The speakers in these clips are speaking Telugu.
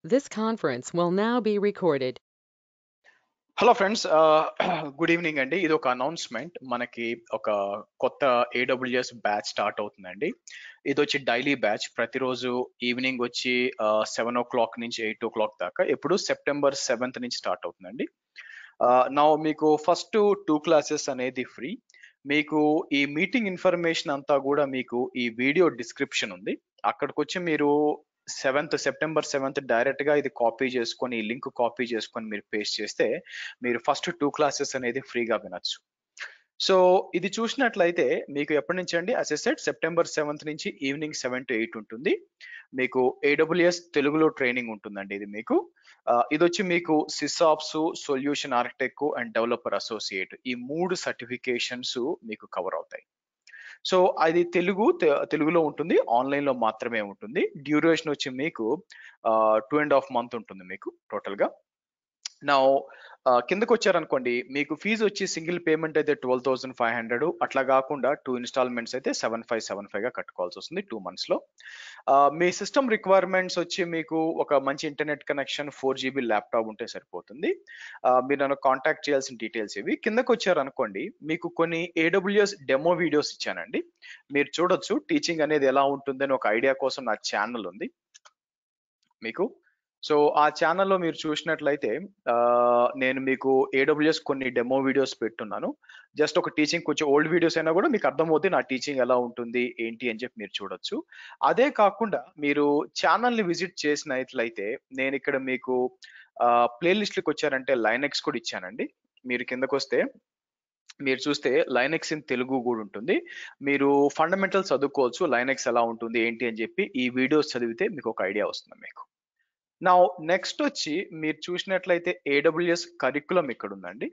This conference will now be recorded. Hello friends good evening అండి ఇది ఒక అనౌన్స్మెంట్ మనకి ఒక కొత్త ఏడబ్ల్యూఎస్ బ్యాచ్ స్టార్ట్ అవుతుందండి ఇది వచ్చి డైలీ బ్యాచ్ ప్రతిరోజు ఈవినింగ్ వచ్చి సెవెన్ ఓ క్లాక్ నుంచి ఎయిట్ ఓ క్లాక్ దాకా ఎప్పుడు సెప్టెంబర్ సెవెంత్ నుంచి స్టార్ట్ అవుతుందండి నా మీకు ఫస్ట్ టూ క్లాసెస్ అనేది ఫ్రీ మీకు ఈ మీటింగ్ ఇన్ఫర్మేషన్ అంతా కూడా మీకు ఈ వీడియో డిస్క్రిప్షన్ ఉంది అక్కడికి వచ్చి మీరు సెవెంత్ సెప్టెంబర్ సెవెంత్ డైరెక్ట్ గా ఇది కాపీ చేసుకొని ఈ లింక్ కాపీ చేసుకొని మీరు పేస్ట్ చేస్తే మీరు ఫస్ట్ టూ క్లాసెస్ అనేది ఫ్రీగా వినొచ్చు సో ఇది చూసినట్లయితే మీకు ఎప్పటి నుంచి అండి అసెసెట్ సెప్టెంబర్ సెవెంత్ నుంచి ఈవినింగ్ సెవెన్ టు ఎయిట్ ఉంటుంది మీకు ఏడబ్ల్యూఎస్ తెలుగులో ట్రైనింగ్ ఉంటుందండి ఇది మీకు ఇది వచ్చి మీకు sysops solution architect and developer associate ఈ మూడు సర్టిఫికేషన్స్ మీకు కవర్ అవుతాయి సో అది తెలుగు తెలుగులో ఉంటుంది ఆన్లైన్ లో మాత్రమే ఉంటుంది డ్యూరేషన్ వచ్చి మీకు టూ అండ్ హాఫ్ మంత్ ఉంటుంది మీకు టోటల్ గా నా కిందకు వచ్చారనుకోండి మీకు ఫీజు వచ్చి సింగిల్ పేమెంట్ అయితే ట్వెల్వ్ థౌసండ్ ఫైవ్ హండ్రెడ్ అట్లా కాకుండా టూ ఇన్స్టాల్మెంట్స్ అయితే సెవెన్ ఫైవ్ సెవెన్ ఫైవ్ గా కట్టుకోవాల్సి వస్తుంది టూ మంత్స్ లో మీ సిస్టమ్ రిక్వైర్మెంట్స్ వచ్చి మీకు ఒక మంచి internet connection four GB laptop ఉంటే సరిపోతుంది మీరు నన్ను కాంటాక్ట్ చేయాల్సిన డీటెయిల్స్ ఇవి కిందకు వచ్చారనుకోండి మీకు కొన్ని ఏడబ్ల్యూఎస్ డెమో వీడియోస్ ఇచ్చానండి మీరు చూడొచ్చు టీచింగ్ అనేది ఎలా ఉంటుందని ఒక ఐడియా కోసం నా ఛానల్ ఉంది మీకు సో ఆ ఛానల్లో మీరు చూసినట్లయితే నేను మీకు ఏడబ్ల్యూఎస్ కొన్ని డెమో వీడియోస్ పెట్టున్నాను జస్ట్ ఒక టీచింగ్ కొంచెం ఓల్డ్ వీడియోస్ అయినా కూడా మీకు అర్థమవుతుంది నా టీచింగ్ ఎలా ఉంటుంది ఏంటి అని చెప్పి మీరు చూడొచ్చు అదే కాకుండా మీరు ఛానల్ని విజిట్ చేసినట్లయితే నేను ఇక్కడ మీకు ప్లేలిస్ట్కి వచ్చారంటే లైనెక్స్ కూడా ఇచ్చానండి మీరు కిందకు వస్తే మీరు చూస్తే లైనెక్స్ ఇన్ తెలుగు కూడా ఉంటుంది మీరు ఫండమెంటల్ చదువుకోవచ్చు లైనెక్స్ ఎలా ఉంటుంది ఏంటి అని చెప్పి ఈ వీడియోస్ చదివితే మీకు ఒక ఐడియా వస్తుంది మీకు నా నెక్స్ట్ వచ్చి మీరు చూసినట్లయితే ఏడబ్ల్యూఎస్ కరికులం ఇక్కడ ఉందండి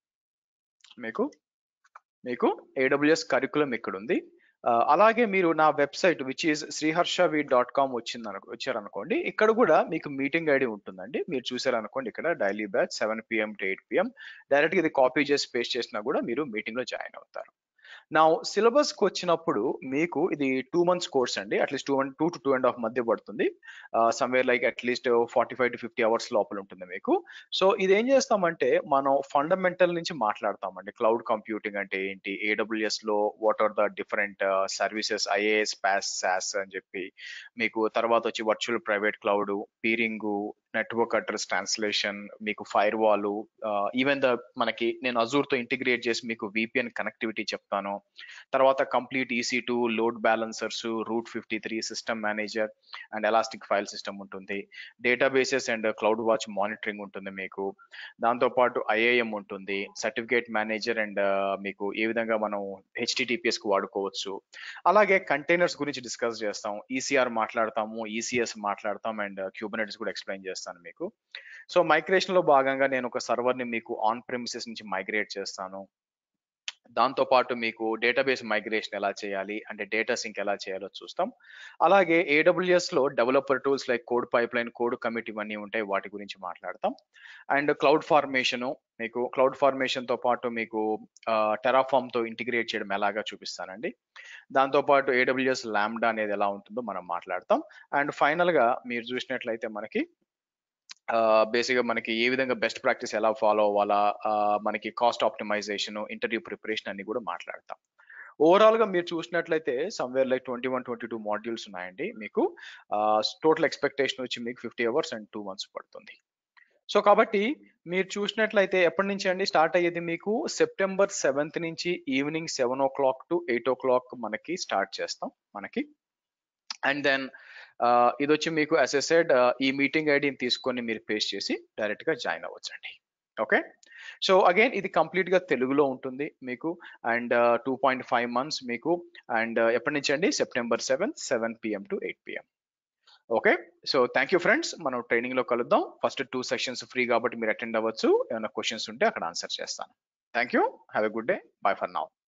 మీకు మీకు ఏడబ్ల్యూఎస్ కరికులం ఇక్కడ ఉంది అలాగే మీరు నా website which is Sriharshavi dot com వచ్చింది అనుకో వచ్చారనుకోండి ఇక్కడ కూడా మీకు మీటింగ్ ఐడి ఉంటుందండి మీరు చూసారనుకోండి ఇక్కడ daily batch seven PM to eight PM డైరెక్ట్గా ఇది కాపీ చేసి పేస్ట్ చేసినా కూడా మీరు మీటింగ్లో జాయిన్ అవుతారు నా సిలబస్కి వచ్చినప్పుడు మీకు ఇది టూ మంత్స్ కోర్స్ అండి at least two two to two and half మధ్య పడుతుంది somewhere like at least forty five to fifty hours లోపల ఉంటుంది మీకు సో ఇది ఏం చేస్తామంటే మనం ఫండమెంటల్ నుంచి మాట్లాడతామండి క్లౌడ్ కంప్యూటింగ్ అంటే ఏంటి ఏడబ్ల్యూఎస్ లో what are the different services IaaS PaaS SaaS అని చెప్పి మీకు తర్వాత వచ్చి virtual private cloud peering network address translation మీకు ఫైర్ వాల్ ఈవెన్ ద మనకి నేను అజూర్ తో ఇంటిగ్రేట్ చేసి మీకు విపిఎన్ కనెక్టివిటీ చెప్తాను తర్వాత complete EC two load balancers route fifty three system manager and elastic file system ఉంటుంది databases and cloud watch monitoring ఉంటుంది మీకు దాంతోపాటు ఐఏఎం ఉంటుంది సర్టిఫికేట్ మేనేజర్ అండ్ మీకు ఏ విధంగా మనం హెచ్టిటిపిఎస్ కు వాడుకోవచ్చు అలాగే కంటైనర్స్ గురించి డిస్కస్ చేస్తాం ఈసీఆర్ మాట్లాడతాము ఈసీఎస్ మాట్లాడతాం అండ్ క్యూబనెట్స్ కూడా ఎక్స్ప్లెయిన్ చేస్తాను మీకు సో మైగ్రేషన్ లో భాగంగా నేను ఒక సర్వర్ ని మీకు ఆన్ ప్రెమిసెస్ నుంచి మైగ్రేట్ చేస్తాను దాంతో పాటు మీకు డేటాబేస్ మైగ్రేషన్ ఎలా చేయాలి అంటే డేటా సింక్ ఎలా చేయాలో చూస్తాం అలాగే ఏడబ్ల్యూఎస్ లో developer tools like code pipeline code commit ఇవన్నీ ఉంటాయి వాటి గురించి మాట్లాడతాం అండ్ క్లౌడ్ ఫార్మేషన్ మీకు క్లౌడ్ ఫార్మేషన్ తో పాటు మీకు టెరాఫామ్ తో ఇంటిగ్రేట్ చేయడం ఎలాగా చూపిస్తానండి దాంతో పాటు ఏడబ్ల్యూఎస్ ల్యాండా అనేది ఎలా ఉంటుందో మనం మాట్లాడతాం అండ్ ఫైనల్ గా మీరు చూసినట్లయితే మనకి బేసిక్గా మనకి ఏ విధంగా బెస్ట్ ప్రాక్టీస్ ఎలా ఫాలో అవ్వాలా మనకి కాస్ట్ ఆప్టిమైజేషన్ ఇంటర్వ్యూ ప్రిపరేషన్ అన్ని కూడా మాట్లాడతాం ఓవరాల్ గా మీరు చూసినట్లయితే somewhere like twenty one twenty two modules ఉన్నాయండి మీకు టోటల్ ఎక్స్పెక్టేషన్ వచ్చి మీకు fifty hours and two months పడుతుంది సో కాబట్టి మీరు చూసినట్లయితే ఎప్పటి నుంచి అండి స్టార్ట్ అయ్యేది మీకు సెప్టెంబర్ సెవెంత్ నుంచి evening seven o'clock to eight o'clock మనకి స్టార్ట్ చేస్తాం మనకి అండ్ దెన్ ఇది వచ్చి మీకు అసెసెడ్ ఈ మీటింగ్ ఐడిని తీసుకొని మీరు పేస్ట్ చేసి డైరెక్ట్ గా జాయిన్ అవ్వచ్చండి ఓకే సో అగైన్ ఇది కంప్లీట్ గా తెలుగులో ఉంటుంది మీకు and two point five months మీకు అండ్ ఎప్పటి నుంచి అండి September seven seven PM to eight PM okay so thank you friends మనం ట్రైనింగ్ లో కలుద్దాం ఫస్ట్ టూ సెషన్స్ ఫ్రీ కాబట్టి మీరు అటెండ్ అవ్వచ్చు ఏమైనా క్వశ్చన్స్ ఉంటే అక్కడ ఆన్సర్ చేస్తాను thank you have a good day bye for now